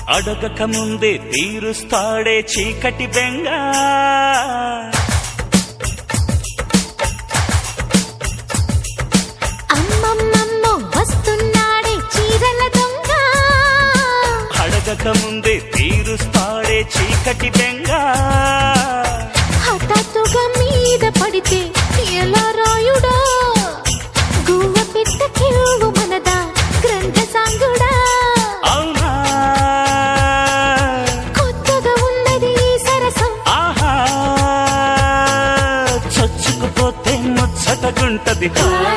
అడగక ముందే తీరుస్తాడే చీకటి బెంగ అమ్మమ్మమ్మో వస్తున్నాడే చీరల దొంగ అడగక ముందే తీరుస్తాడే చీకటి బెంగ హఠాత్తుగా మీద పడితే ఎలా రాయుడా గువ్వ పిట్ట కివ్వు మనదా గ్రంథ సాంగుడా అవునా కొత్తగా ఉన్నది ఈ సరసం ఆహా చొచ్చుకుపోతే ముచ్చటగుంటది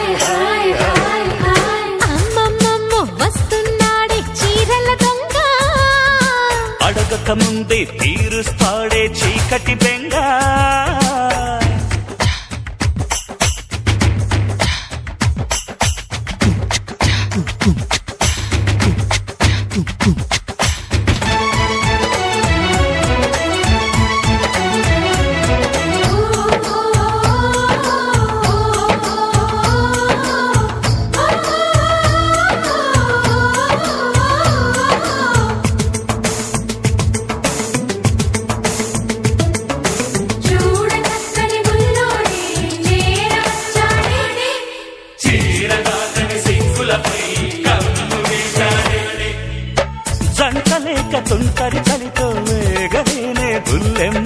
అమ్మమ్మమ్మో వస్తున్నాడే చీరల దొంగ అడగక ముందే తీరుస్తాడే చీకటి బెంగ చూడ చక్కని బుల్లోడే చేరవచ్చాడే జంటలేక తుంటరి చలితో వేగలేనే బుల్లెమ్మ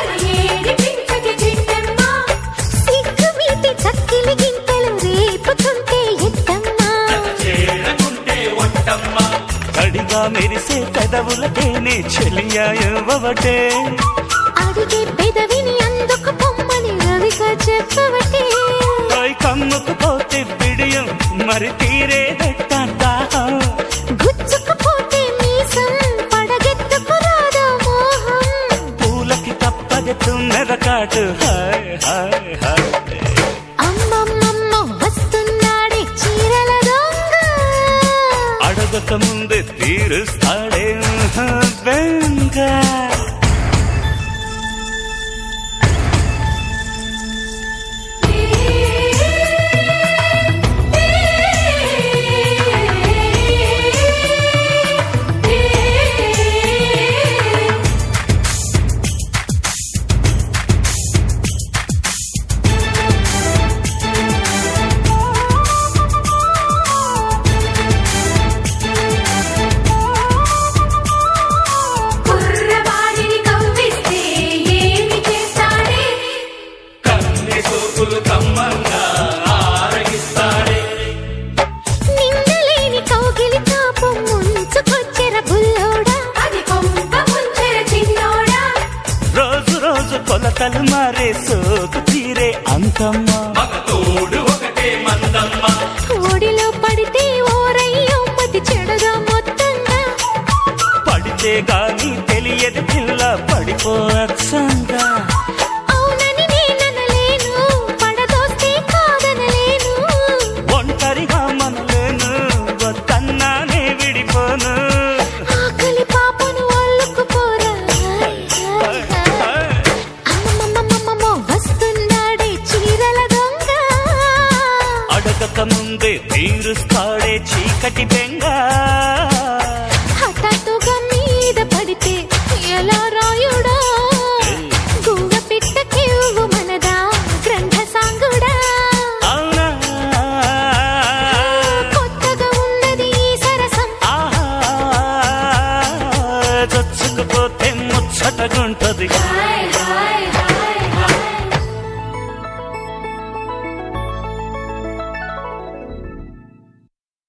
సిగ్గు మీటి చక్కిలి గింతలు రేపుతుంటే ఎత్తమ్మా కడిగా మెరిసే పెదవులకేనే చెలియా ఇవ్వవటే అడిగే పెదవిని అందుకు పొమ్మని రవిగా చెప్పవటే పై కమ్ముకు పోతే బిడియం మరి తీరేదెట్ట దాహం గుచ్చుకుపోతే మీసం పడగెత్తుకు రాదా మోహం పూలకి తప్పది తుమ్మెదకాటు హాయ్ హాయ్ హాయ్ అమ్మమ్మమ్మ వస్తున్నాడే చీరల దొంగ అడగక ముందే తీరుస్తాడే బెంగ కుర్రవాడిని కవ్విస్తే ఏమి చేస్తాడే నిందలేని కౌగిలి కాపం ముంచుకొచ్చెర బుల్లోడా అది కొంప ముంచెర చిన్నోడా రోజు రోజు కొలతలు మారే సోకు తీరే అంతమ్మ ఓడిలో పడితే ఓరయ్యో మతి చెడగా మొత్తంగా పడితే గాని తెలియదు పిల్ల పడిపోవచ్చంగా అవునని నేననలేను పడదోస్తే కాదనలేను ఒంటరిగా మనలేను వద్దన్నానే విడిపోను ఆకలి పాపను అల్లుకుపోరా అమ్మమ్మమ్మమ్మమ్మో వస్తున్నాడే చీరల దొంగ అడగక ముందే తీరుస్తాడే చీకటి బెంగ హఠాత్తుగా మీద పడితే ఎలా రాయుడా గువ్వ పిట్ట కివ్వు మనదా గ్రంథ సాంగుడా అవునా కొత్తగా ఉన్నది ఈ సరసం ఆహా చొచ్చుకుపోతే ముచ్చటగుంటది హాయ్ హాయ్